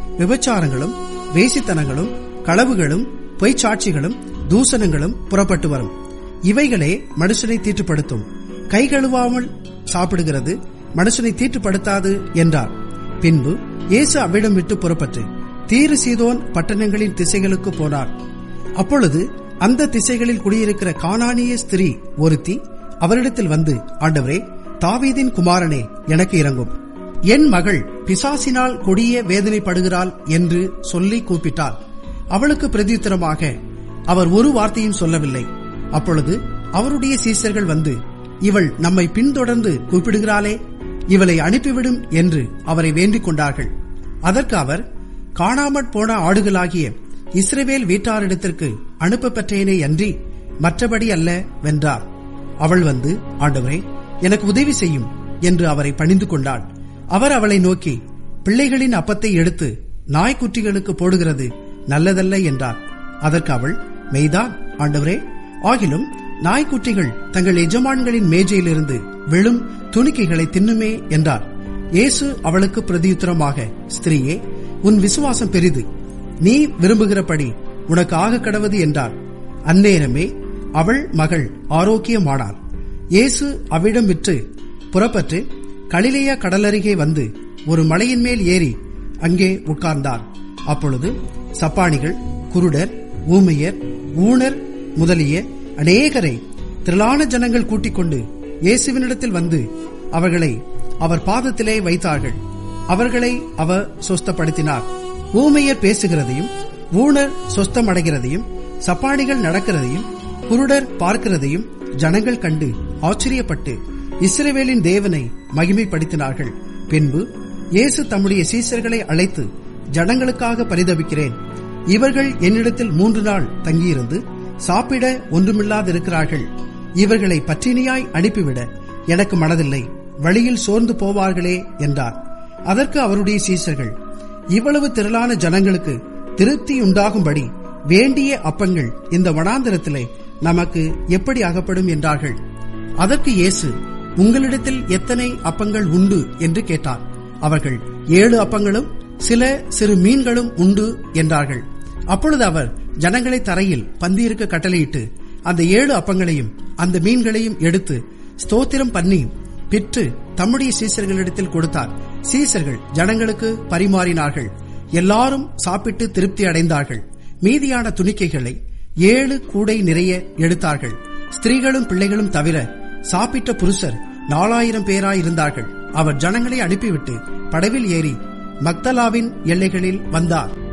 விபச்சாரங்களும் வேசித்தனங்களும் களவுகளும் பொய்ச்சாட்சிகளும் தூசணங்களும் புறப்பட்டு வரும் இவைகளே மனுஷனை தீட்டுப்படுத்தும் கை கழுவாமல் சாப்பிடுகிறது மனுஷனை தீட்டுப்படுத்தாது என்றார் பின்பு இயேசு அவ்விடம் விட்டு புறப்பட்டு தீரு சீதோன் பட்டணங்களின் திசைகளுக்கு போனார் அப்பொழுது அந்த திசைகளில் குடியிருக்கிற கானானிய ஸ்திரீ ஒருத்தி அவரிடத்தில் வந்து ஆண்டவரே தாவீதின் குமாரனே எனக்கு இறங்கும் என் மகள் பிசாசினால் கொடிய வேதனைப்படுகிறாள் என்று சொல்லி கூப்பிட்டார் அவளுக்கு பிரதியுத்தரமாக அவர் ஒரு வார்த்தையும் சொல்லவில்லை அப்பொழுது அவருடைய சீசர்கள் வந்து இவள் நம்மை பின்தொடர்ந்து கூப்பிடுகிறாளே இவளை அனுப்பிவிடும் என்று அவரை வேண்டிக் கொண்டார்கள் அதற்கு அவர் காணாமற் போன ஆடுகளாகிய இஸ்ரவேல் வீட்டாரிடத்திற்கு அனுப்ப பெற்றேனே அன்றி மற்றபடி அல்ல வென்றார் அவள் வந்து ஆண்டவரே எனக்கு உதவி செய்யும் என்று அவரை பணிந்து கொண்டாள் அவர் அவளை நோக்கி பிள்ளைகளின் அப்பத்தை எடுத்து நாய்க்குட்டிகளுக்கு போடுகிறது நல்லதல்ல என்றார் அதற்கு அவள் மெய்தான் ஆண்டவரே ஆகிலும் நாய்க்குட்டிகள் தங்கள் எஜமான்களின் மேஜையிலிருந்து விழும் துணிக்கைகளை தின்னுமே என்றார் இயேசு அவளுக்கு பிரதியுத்தரமாக ஸ்திரீயே உன் விசுவாசம் பெரிது நீ விரும்புகிறபடி உனக்கு ஆக கடவது என்றார் அந்நேரமே அவள் மகள் ஆரோக்கியமானாள் இயேசு அவ்விடம் விற்று புறப்பட்டு கலிலேயா கடலருகே வந்து ஒரு மலையின் மேல் ஏறி அங்கே உட்கார்ந்தார் அப்பொழுது சப்பானிகள் குருடர் ஊமையர் ஊனர் முதலிய அநேகரை திரளான ஜனங்கள் கூட்டிக் கொண்டு இயேசுவினிடத்தில் வந்து அவர்களை அவர் பாதத்திலே வைத்தார்கள் அவர்களை அவர் சொஸ்தப்படுத்தினார் ஊமையர் பேசுகிறதையும் ஊனர் சொஸ்தம் அடைகிறதையும் சப்பானிகள் நடக்கிறதையும் குருடர் பார்க்கிறதையும் ஜனங்கள் கண்டு ஆச்சரியப்பட்டு இஸ்ரவேலின் தேவனை மகிமைப்படுத்தினார்கள் பின்பு இயேசு தம்முடைய சீசர்களை அழைத்து ஜனங்களுக்காக பரிதபிக்கிறேன் இவர்கள் என்னிடத்தில் மூன்று நாள் தங்கியிருந்து சாப்பிட ஒன்றுமில்லாதிருக்கிறார்கள் இவர்களை பற்றினியாய் அனுப்பிவிட எனக்கு மனதில்லை வழியில் சோர்ந்து போவார்களே என்றார் அதற்கு அவருடைய சீசர்கள் இவ்வளவு திரளான ஜனங்களுக்கு திருப்தி உண்டாகும்படி வேண்டிய அப்பங்கள் இந்த வனாந்திரத்திலே நமக்கு எப்படி அகப்படும் என்றார்கள் அதற்கு இயேசு உங்களிடத்தில் எத்தனை அப்பங்கள் உண்டு என்று கேட்டார் அவர்கள் ஏழு அப்பங்களும் சில சிறு மீன்களும் உண்டு என்றார்கள் அப்பொழுது அவர் ஜனங்களை தரையில் பந்தியிருக்க கட்டளையிட்டு அந்த ஏழு அப்பங்களையும் அந்த மீன்களையும் எடுத்து ஸ்தோத்திரம் பண்ணி பிற்று தம்முடைய சீசர்களிடத்தில் கொடுத்தார் சீசர்கள் ஜனங்களுக்கு பரிமாறினார்கள் எல்லாரும் சாப்பிட்டு திருப்தி அடைந்தார்கள் மீதியான துணிக்கைகளை ஏழு கூடை நிறைய எடுத்தார்கள் ஸ்திரீகளும் பிள்ளைகளும் தவிர சாப்பிட்ட புருஷர் நாலாயிரம் பேராயிருந்தார்கள் அவர் ஜனங்களை அனுப்பிவிட்டு படவில் ஏறி மக்தலாவின் எல்லைகளில் வந்தார்